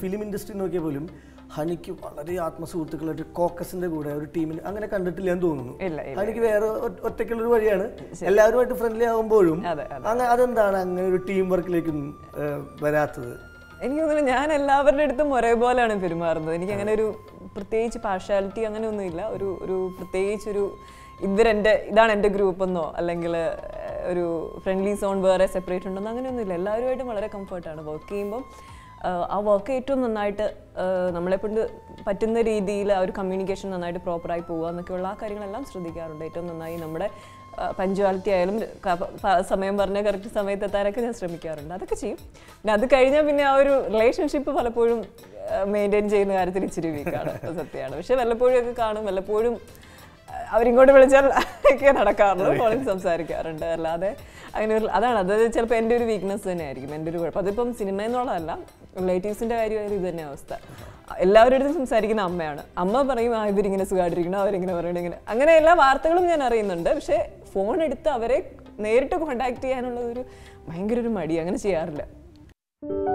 film industry നോക്കിയാൽ പോലും ഹനിക്ക് വളരെ ആത്മസുഹൃത്തുക്കളായിട്ട് കോക്കസിന്റെ കൂടെ ഒരു ടീമിന് അങ്ങനെ കണ്ടിട്ടില്ല എന്ന് തോന്നുന്നു ഇല്ല ഇല്ല ഹനിക്ക് വേറെ ഒ- ഒറ്റയ്ക്കുള്ളൊരു വഴിയാണ് എല്ലാവരുമായിട്ട് ഫ്രണ്ട്ലി ആകുമ്പോഴും അതെ അങ്ങനെ അതെന്താണ് അങ്ങനെ ഒരു ടീം വർക്കിലേക്കൊന്നും വരാത്തത് എനിക്ക് തോന്നുന്നു ഞാൻ എല്ലാവരുടെ അടുത്തും ഒരേപോലെയാണ് പെരുമാറുന്നത് എനിക്ക് അങ്ങനെ ഒരു പ്രത്യേകിച്ച് പാർഷ്യാലിറ്റി അങ്ങനെ ഒന്നുമില്ല ഒരു ഒരു പ്രത്യേകിച്ച് ഒരു ഇവരെൻ്റെ ഇതാണ് എൻ്റെ ഗ്രൂപ്പ് എന്നോ അല്ലെങ്കിൽ ഒരു ഫ്രണ്ട്ലി സോൺ വേറെ സെപ്പറേറ്റ് ഉണ്ടെന്നോ അങ്ങനെയൊന്നുമില്ല എല്ലാവരുമായിട്ടും വളരെ കംഫർട്ടാണ് വർക്ക് ചെയ്യുമ്പം ആഹ് ആ വർക്ക് ഏറ്റവും നന്നായിട്ട് ആഹ് നമ്മളെക്കൊണ്ട് പറ്റുന്ന രീതിയിൽ ആ ഒരു കമ്മ്യൂണിക്കേഷൻ നന്നായിട്ട് പ്രോപ്പറായി പോകുക എന്നൊക്കെയുള്ള ആ കാര്യങ്ങളെല്ലാം ശ്രദ്ധിക്കാറുണ്ട് ഏറ്റവും നന്നായി നമ്മുടെ പഞ്ച്വാലിറ്റി ആയാലും ക- പ- സമയം പറഞ്ഞ കറക്റ്റ് സമയത്ത് എത്താനൊക്കെ ഞാൻ ശ്രമിക്കാറുണ്ട് അതൊക്കെ ചെയ്യും പിന്നെ അത് കഴിഞ്ഞാൽ പിന്നെ ആ ഒരു റിലേഷൻഷിപ്പ് പലപ്പോഴും മെയിൻറ്റെയിൻ ചെയ്യുന്ന കാര്യത്തിൽ ഇച്ചിരി വീക്കാണ് സത്യമാണ് പക്ഷെ വല്ലപ്പോഴും ഒക്കെ കാണും വല്ലപ്പോഴും ആ, അവരിങ്ങോട്ട് വിളിച്ചാൽ ഒക്കെ നടക്കാറുള്ളൂ ഫോണിൽ സംസാരിക്കാറുണ്ട് അല്ലാതെ അങ്ങനെ ഒരു അതാണ് അത് ചിലപ്പോൾ എൻ്റെ ഒരു വീക്ക്നെസ് തന്നെയായിരിക്കും എൻ്റെ ഒരു കുഴപ്പം അതിപ്പം സിനിമ എന്നുള്ളതല്ല റിലേറ്റീവ്സിൻ്റെ കാര്യമായാലും ഇത് തന്നെ അവസ്ഥ എല്ലാവരുടെ അടുത്തും സംസാരിക്കുന്ന അമ്മയാണ് അമ്മ പറയും ആ ഇവരിങ്ങനെ സുഖമായിട്ടിരിക്കണം അവരിങ്ങനെ പറയണം ഇങ്ങനെ അങ്ങനെ എല്ലാ വാർത്തകളും ഞാൻ അറിയുന്നുണ്ട് പക്ഷേ ഫോൺ എടുത്ത് അവരെ നേരിട്ട് കോണ്ടാക്ട് ചെയ്യാനുള്ള ഒരു ഭയങ്കര ഒരു മടി അങ്ങനെ ചെയ്യാറില്ല